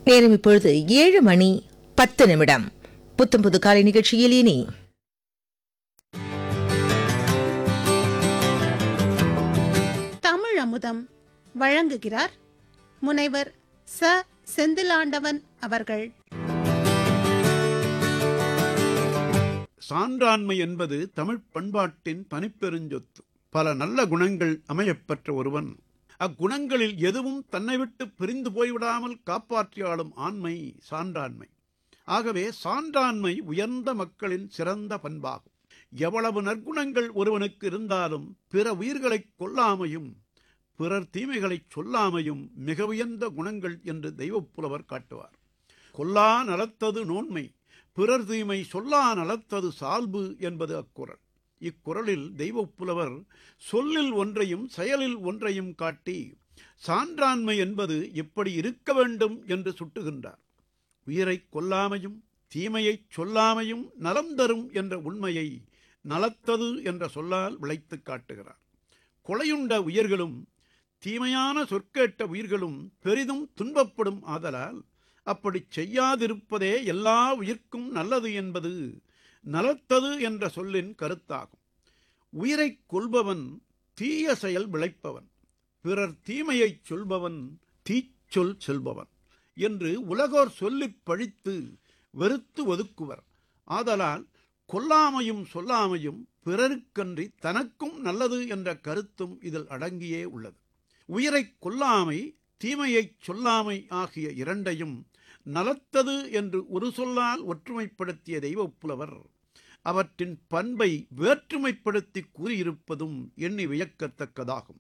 நேரம் இப்பொழுது ஏழு மணி பத்து நிமிடம் புத்தம் புது காலை நிகழ்ச்சியில் இனி தமிழ் அமுதம் வழங்குகிறார் முனைவர் ச செந்திலாண்டவன் அவர்கள் சான்றாண்மை என்பது தமிழ்ப் பண்பாட்டின் தனிப்பெருஞ்சொத்து பல நல்ல குணங்கள் அமையப்பெற்ற ஒருவன் அக்குணங்களில் எதுவும் தன்னை விட்டு பிரிந்து போய்விடாமல் காப்பாற்றியாளும் ஆண்மை சான்றாண்மை ஆகவே சான்றாண்மை உயர்ந்த மக்களின் சிறந்த பண்பாகும் எவ்வளவு நற்குணங்கள் ஒருவனுக்கு இருந்தாலும் பிற உயிர்களைக் கொல்லாமையும் பிறர் தீமைகளைச் சொல்லாமையும் மிக உயர்ந்த குணங்கள் என்று தெய்வப்புலவர் காட்டுவார் கொல்லா நலத்தது நோன்மை பிறர் தீமை சொல்லா நலத்தது சால்பு என்பது அக்குறள் இக்குறளில் தெய்வப்புலவர் சொல்லில் ஒன்றையும் செயலில் ஒன்றையும் காட்டி சான்றாண்மை என்பது இப்படி இருக்க வேண்டும் என்று சுட்டுகின்றார் உயிரைக் கொல்லாமையும் தீமையைச் சொல்லாமையும் நலம் தரும் என்ற உண்மையை நலத்தது என்ற சொல்லால் விளைத்துக் காட்டுகிறார் கொலையுண்ட உயிர்களும் தீமையான சொற்கேட்ட உயிர்களும் பெரிதும் துன்பப்படும் ஆதலால் அப்படி செய்யாதிருப்பதே எல்லா உயிர்க்கும் நல்லது என்பது நலத்தது என்ற சொல்லின் கருத்தாகும் உயிரைக் கொல்பவன் தீய செயல் விளைப்பவன் பிறர் தீமையைச் சொல்பவன் தீச்சொல் செல்பவன் என்று உலகோர் சொல்லிப் பழித்து வெறுத்து ஒதுக்குவர் ஆதலால் கொல்லாமையும் சொல்லாமையும் பிறருக்கன்றி தனக்கும் நல்லது என்ற கருத்தும் இதில் அடங்கியே உள்ளது உயிரைக் கொல்லாமை தீமையைச் சொல்லாமை ஆகிய இரண்டையும் நலத்தது என்று ஒரு சொல்லால் ஒற்றுமைப்படுத்திய தெய்வப்புலவர் அவற்றின் பண்பை வேற்றுமைப்படுத்தி கூறியிருப்பதும் எண்ணி வியக்கத்தக்கதாகும்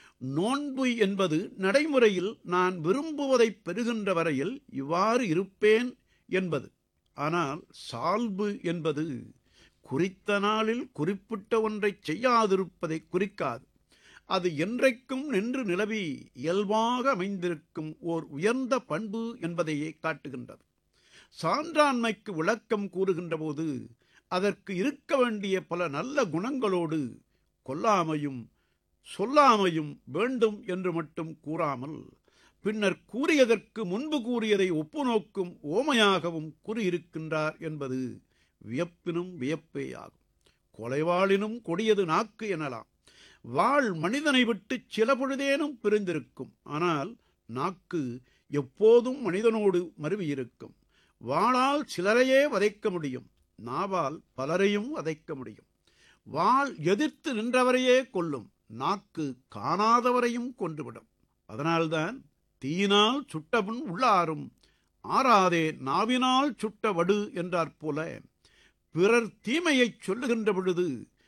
நோன்பு என்பது நடைமுறையில் நான் விரும்புவதைப் பெறுகின்ற வரையில் இவ்வாறு இருப்பேன் என்பது ஆனால் சால்பு என்பது குறித்த நாளில் குறிப்பிட்ட ஒன்றைச் செய்யாதிருப்பதை குறிக்காது அது என்றைக்கும் நின்று நிலவி இயல்பாக அமைந்திருக்கும் ஓர் உயர்ந்த பண்பு என்பதையே காட்டுகின்றது சான்றாண்மைக்கு விளக்கம் கூறுகின்ற போது அதற்கு இருக்க வேண்டிய பல நல்ல குணங்களோடு கொல்லாமையும் சொல்லாமையும் வேண்டும் என்று மட்டும் கூறாமல் பின்னர் கூறியதற்கு முன்பு கூறியதை ஒப்புநோக்கும் ஓமையாகவும் கூறியிருக்கின்றார் என்பது வியப்பினும் வியப்பேயாகும் கொலைவாளினும் கொடியது நாக்கு எனலாம் வாழ் மனிதனை விட்டு சில பொழுதேனும் பிரிந்திருக்கும் ஆனால் நாக்கு எப்போதும் மனிதனோடு மருவியிருக்கும் வாளால் சிலரையே வதைக்க முடியும் நாவால் பலரையும் வதைக்க முடியும் வாள் எதிர்த்து நின்றவரையே கொல்லும் நாக்கு காணாதவரையும் கொன்றுவிடும் அதனால்தான் தீயினால் சுட்டபுண் உள்ளாரும் ஆறாதே நாவினால் சுட்ட வடு என்றாற் போல பிறர் தீமையைச் சொல்லுகின்ற பொழுது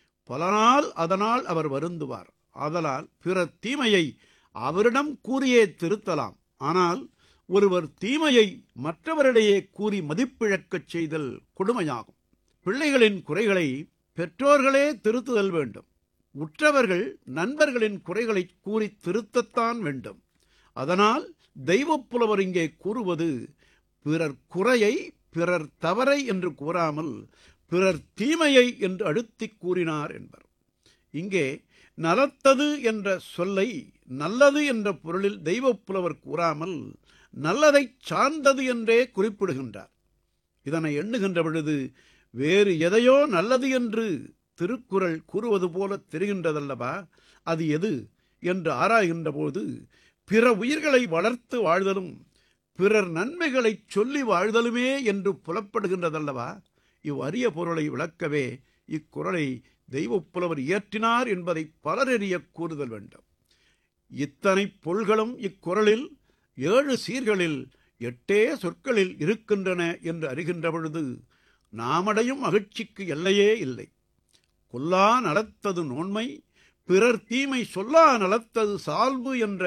பலனால் அதனால் அவர் வருந்துவார் ஆதலால் பிறர் தீமையை அவரிடம் கூறியே திருத்தலாம் ஆனால் ஒருவர் தீமையை மற்றவரிடையே கூறி மதிப்பிழக்கச் செய்தல் கொடுமையாகும் பிள்ளைகளின் குறைகளை பெற்றோர்களே திருத்துதல் வேண்டும் உற்றவர்கள் நண்பர்களின் குறைகளை கூறி திருத்தத்தான் வேண்டும் அதனால் தெய்வப்புலவர் இங்கே கூறுவது பிறர் குறையை பிறர் தவறை என்று கூறாமல் பிறர் தீமையை என்று அழுத்திக் கூறினார் என்பர் இங்கே நலத்தது என்ற சொல்லை நல்லது என்ற பொருளில் தெய்வப்புலவர் கூறாமல் நல்லதைச் சார்ந்தது என்றே குறிப்பிடுகின்றார் இதனை எண்ணுகின்ற பொழுது வேறு எதையோ நல்லது என்று திருக்குறள் கூறுவது போல தெரிகின்றதல்லவா அது எது என்று ஆராய்கின்ற போது பிற உயிர்களை வளர்த்து வாழ்தலும் பிறர் நன்மைகளைச் சொல்லி வாழ்தலுமே என்று புலப்படுகின்றதல்லவா இவ்வரிய பொருளை விளக்கவே இக்குறளை தெய்வப்புலவர் இயற்றினார் என்பதை பலரெறிய கூறுதல் வேண்டும் இத்தனை பொருள்களும் இக்குறளில் ஏழு சீர்களில் எட்டே சொற்களில் இருக்கின்றன என்று அறிகின்ற பொழுது நாமடையும் மகிழ்ச்சிக்கு எல்லையே இல்லை கொல்லா நலத்தது நோன்மை பிறர் தீமை சொல்லா நலத்தது சால்பு என்ற